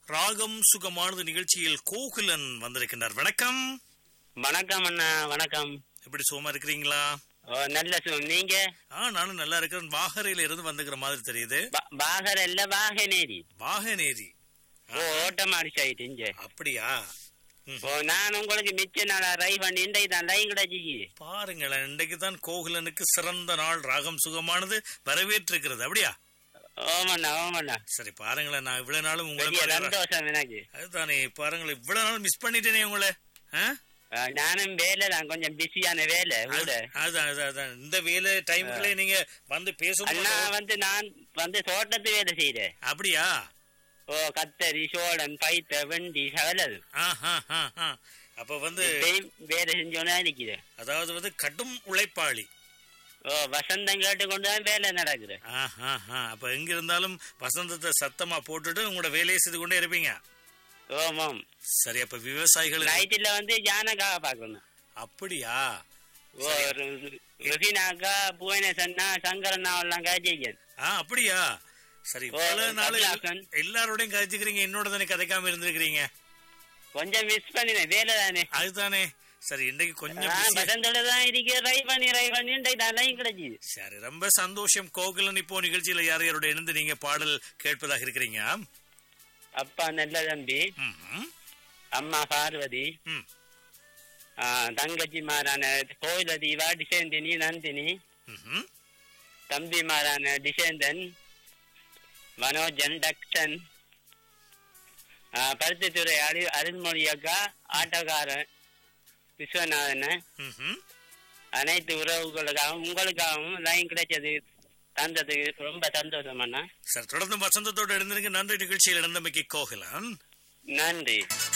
ராகம் சுகமானது நிகழ்ச்சியில் கோகுலன் வந்திருக்கின்றார் வணக்கம் வணக்கம் அண்ணா வணக்கம் எப்படி சுகமா இருக்கிறீங்களா ஓ நல்ல சுகம் நீங்க ஆ நானும் நல்லா இருக்கிறேன் வாகரையில இருந்து வந்துக்கிற மாதிரி தெரியுது பா- பாகர் இல்ல வாகனேரி வாகனேரி ஓ ஓட்டமாடி சைட் இங்க அப்படியா ம். ஓ நான் உங்களுக்கு மிச்ச நாளா ரை பண்ணி இன்றைக்கு தான் லைன் கிடைச்சிக்கு பாருங்களேன் இன்றைக்கு தான் கோகுலனுக்கு சிறந்த நாள் ராகம் சுகமானது வரவேற்றிருக்கிறது அப்படியா ஓமண்ணா ஓமண்ணா சரி பாருங்களேன் நான் இவ்வளவு நாளும் உங்களை பெரிய மாதிரி ரா- சந்தோஷம் எனக்கு அதுதானே பாருங்களேன் இவ்வளவு நாள் மிஸ் பண்ணிட்டேனே உங்களை ஆ? ஆ, நானும் வேலை தான் கொஞ்சம் பிஸியான வேலை கூட அது- அதான் அதான், அதான் இந்த வேலை டைமுக்குள்ளே நீங்க வந்து அண்ணா பேசும் வந்து நான் வந்து தோட்டத்து வேலை செய்யறேன் அப்படியா ஓ கத்தரி சோழன் பைத்த வெண்டி சகலது ஆஹா, ஆஹா, ஆஹா. அப்ப வந்து இப்பயும் வேலை செஞ்சோன்னா இருக்குது அதாவது வந்து கடும் உழைப்பாளி ஓ வசந்தம் கேட்டுக்கொண்டு தான் வேலை நடக்குது ஆஹா, ஆஹா. அப்ப எங்க இருந்தாலும் வசந்தத்தை சத்தமா போட்டுட்டு உங்களோட வேலையை செய்து கொண்டே இருப்பீங்க ஓமாம் சரி அப்ப விவசாயிகள் நைட்டில் வந்து ஜானகாக பார்க்கணும் அப்படியா ஓ ரு- ருஃபினாக்கா புவனேசன்னா சங்கரண்ணா எல்லாம் காய்ச்சிக்கன் ஆ அப்படியா சரி ஓ, இவ்வளவு நாள் கமலாசன். எல்லாரோடையும் கதைச்சுக்கிறீங்க என்னோட தானே கதைக்காம இருந்திருக்கிறீங்க கொஞ்சம் மிஸ் பண்ணினேன் வேலை தானே அதுதானே சரி இன்றைக்கு கொஞ்சம் நான் busy- பசந்தோட தான் இருக்கேன் ரை பண்ணி ரை பண்ணி இன்றைக்கு தான் லைன் கிடைச்சிது சரி ரொம்ப சந்தோஷம் கோகுலன் இப்போ நிகழ்ச்சியில யார் யாரோட இணைந்து நீங்க பாடல் கேட்பதாக இருக்கிறீங்க அப்பா நல்ல தம்பி ம்ஹும். அம்மா பார்வதி ம். ஆ, தங்கச்சிமாரான கோயில தீவா டிசேந்தினி நந்தினி ம்ஹும். தம்பிமாரான டிசேந்தன் மனோஜன் டக்சன் ஆ, பருத்தித்துறை அரு அருள்மொழி அக்கா ஆட்டோக்காரன் விஸ்வநாதன் ம்ஹும். அனைத்து உறவுகளுக்காகவும் உங்களுக்காகவும் லைன் கிடைச்சது தந்ததுக்கு ரொம்ப சந்தோஷம் அண்ணா சரி தொடர்ந்து வசந்தத்தோடு இருந்திருங்க நன்றி நிகழ்ச்சியில் இணைந்தமைக்கு கோகுலன் நன்றி